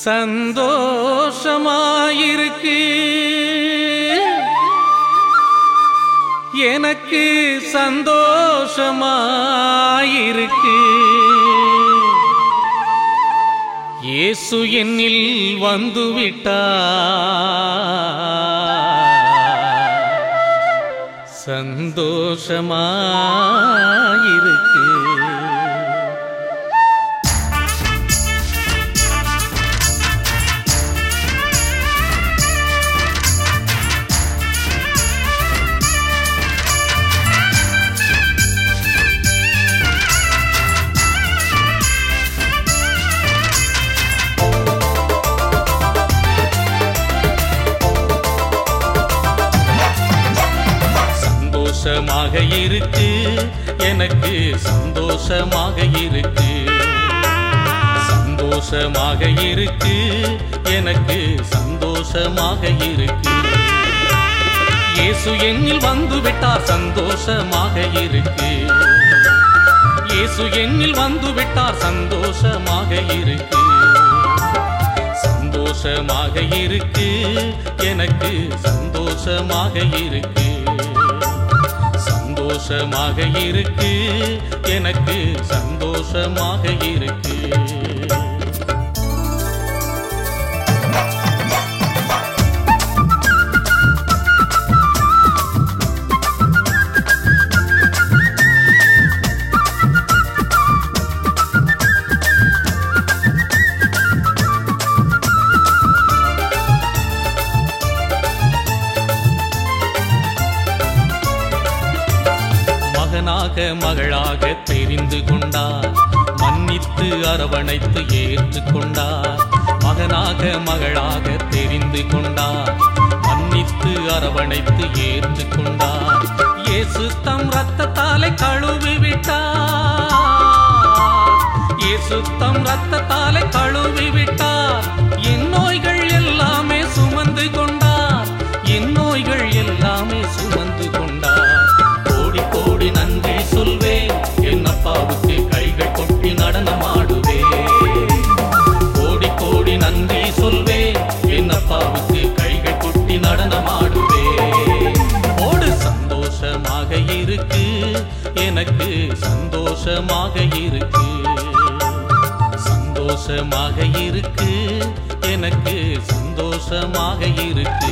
சந்தோஷமாயிருக்கு எனக்கு சந்தோஷமாயிருக்கு இயேசு என்னில் வந்துவிட்டா சந்தோஷமாயிருக்கு சந்தோஷமாக இருக்கு எனக்கு சந்தோஷமாக இருக்கு சந்தோஷமாக இருக்கு எனக்கு சந்தோஷமாக இருக்கு இயேசு என்னில் வந்து விட்டார் சந்தோஷமாக இருக்கு இயேசு என்னில் வந்து விட்டார் சந்தோஷமாக இருக்கு சந்தோஷமாக இருக்கு எனக்கு சந்தோஷமாக இருக்கு சந்தோஷமாக இருக்கு எனக்கு சந்தோஷமாக இருக்கு மகனாக மகளாக தெரிந்து கொண்டார் மன்னித்து அரவணைத்து ஏற்றுக்கொண்டார் மகனாக மகளாக தெரிந்து கொண்டார் மன்னித்து அரவணைத்து ஏற்றுக்கொண்டார் இயேசு தம் ரத்தத்தாலே கழுவி விட்டார் இயேசு தம் ரத்தத்தாலே கழுவி விட்டார் என் நோய்கள் எல்லாமே சுமந்து கொண்டார் என் நோய்கள் எல்லாமே சுமந்து கொண்டார் கோடி கோடி நன்றி சொல்வேன் என் அப்பாவுக்கு கைகள் கொட்டி நடனமாடுவேன் கோடி கோடி நன்றி சொல்வேன் என் அப்பாவுக்கு கைகள் கொட்டி நடனமாடுவேன் ஓடு சந்தோஷமாக இருக்கு எனக்கு சந்தோஷமாக இருக்கு சந்தோஷமாக இருக்கு எனக்கு சந்தோஷமாக இருக்கு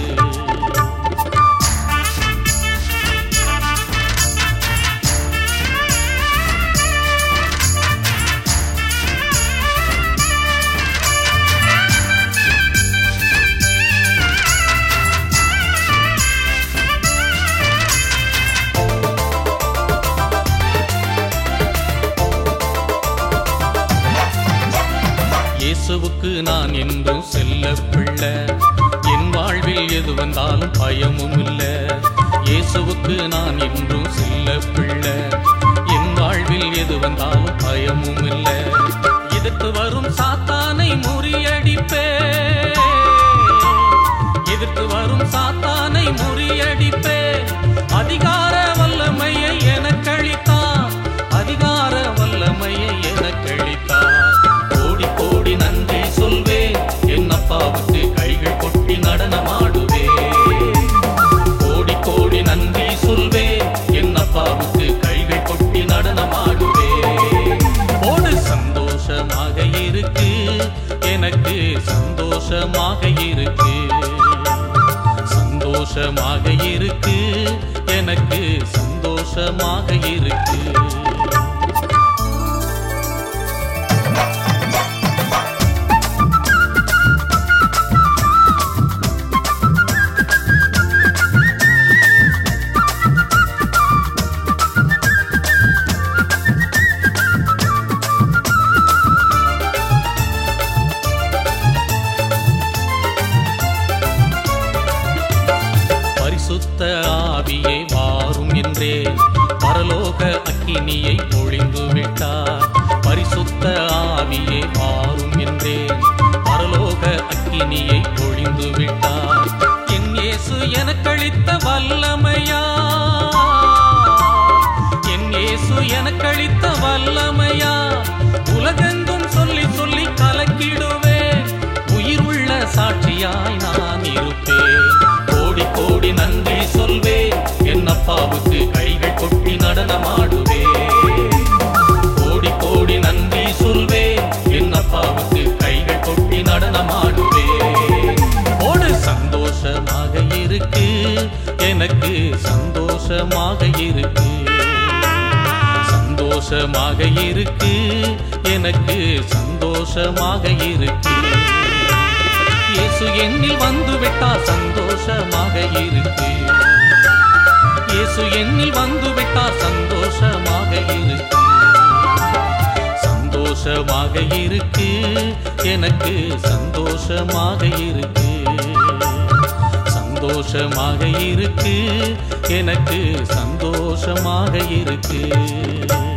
இயேசுவுக்கு நான் என்றும் செல்ல பிள்ளை என் வாழ்வில் எது வந்தாலும் பயமும் இல்ல இயேசுவுக்கு நான் என்றும் செல்ல பிள்ளை என் வாழ்வில் எது வந்தாலும் பயமும் இல்ல எதிர்த்து வரும் சாத்தானை முறியடிப்பே எதிர்த்து வரும் சாத்தானை முறியடிப்பே அதிகார வல்லமையை எனக்களித்தார் அதிகார வல்லமையை எனக்களித்தார் கோடி கோடி நன்றி சொல்வேன் என் அப்பாவுக்கு கைகள் கொட்டி நடனமாடுவேன் கோடி கோடி நன்றி சொல்வேன் என் அப்பாவுக்கு கைகள் கொட்டி நடனமாடுவேன் ஓடு சந்தோஷமாக இருக்கு எனக்கு சந்தோஷமாக இருக்கு சந்தோஷமாக இருக்கு எனக்கு சந்தோஷமாக இருக்கு பரிசுத்த ஆவியை வாரும் என்றே பரலோக அக்கினியை பொழிந்து விட்டார் பரிசுத்த ஆவியை வாரும் என்றே பரலோக அக்கினியை பொழிந்து விட்டார் என் இயேசு எனக்களித்த வல்லமையா என் இயேசு எனக்களித்த வல்லமையா உலகெங்கும் சொல்லி சொல்லி கலக்கிடுவேன் உயிர் சந்தோஷமாக இருக்கு சந்தோஷமாக இருக்கு எனக்கு சந்தோஷமாக இருக்கு இயேசு என்னில் வந்து விட்டார் சந்தோஷமாக இருக்கு இயேசு என்னில் வந்து விட்டார் சந்தோஷமாக இருக்கு சந்தோஷமாக இருக்கு எனக்கு சந்தோஷமாக இருக்கு சந்தோஷமாக இருக்கு எனக்கு சந்தோஷமாக இருக்கு